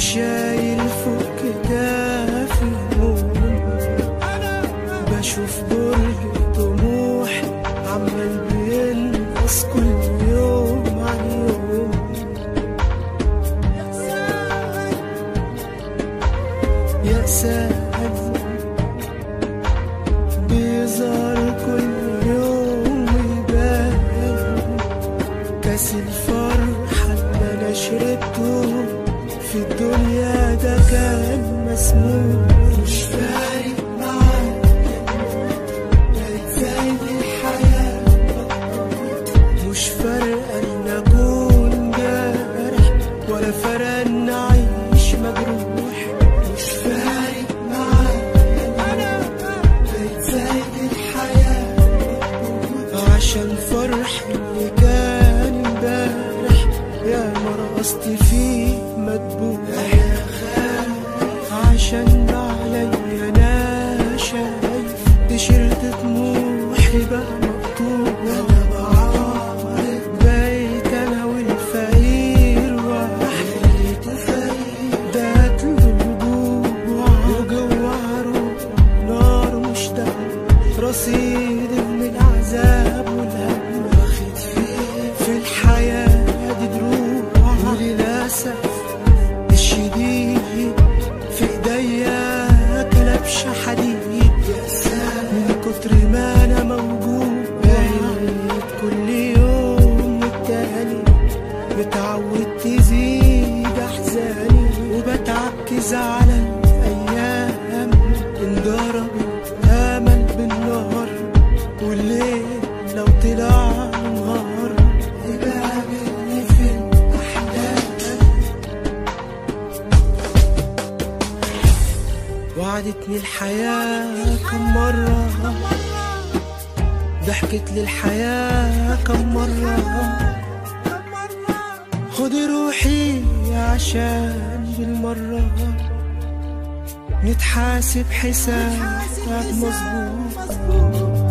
وشايل فوق كتافي هموم بشوف برج طموح عمال بينقص كل يوم عن يوم يا سهل بيظهر كل يوم ويبان كاس الفرحة اللي أنا شربته في الدنيا ده كان مسموم مش فارق معايا بقت زي الحياة مش فارقة إن أكون جارح ولا فارقة إن أعيش مجروح مش فارق معايا بقت زي الحياة عشان فرح اللي كان امبارح يا مرقصت فيه مدبوح عشان عليا انا شايف تيشيرت طموحي بقى مقطوع انا بعارض بقيت انا والفقير واحد ده الجوع وجوه روح نار مشتعل رصيد من العذاب والهم واخد فيه في الحياة دي دروع وللأسف الشديد في ايديا كلبش حديد من كتر ما انا موجود بقيت كل يوم والتاني متعود تزيد احزاني وبتعكز على الايام انضرب الامل بالنار والليل لو طلع نهار يقابلني في الاحلام وعدتني الحياة كم مرة ضحكت لي الحياة كم مرة خدي روحي عشان بالمرة نتحاسب حساب مظبوط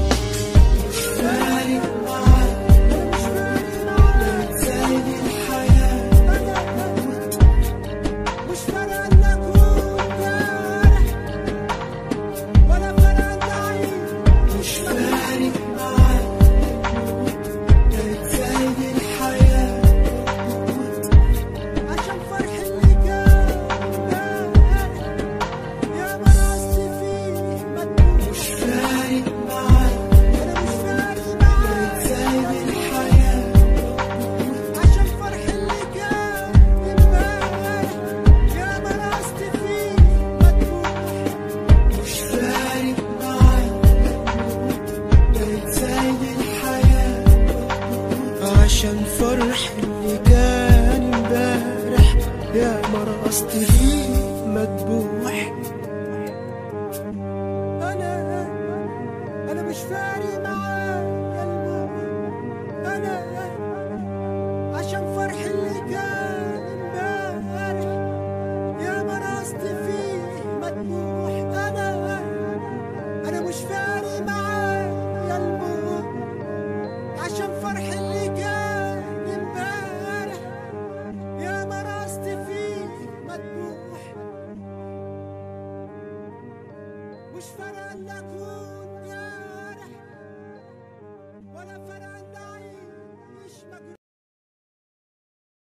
مش فارقة إن أكون جارح ولا فارقة إن أعيش مش فارق معايا بقت زي الحياة عشان فرح اللي كان امبارح يا ما راسي فيه مدبوح مش فارق معايا أنا مش فارق معاك زي الحياة عشان فرح اللي كان امبارح يا ما راسي فيه مدبوح مش فارق معايا بقت زي الحياة عشان فرح اللي كان امبارح يا مرقصت فيه مدبوح أنا أنا مش فارق معاك الموت أنا عشان فرح اللي كان امبارح يا ما راسي فيه مدبوح أنا أنا مش فارق معاك يا الموت عشان فرح اللي كان امبارح يا ما راسي فيه مدبوح مش فارقة إن أكون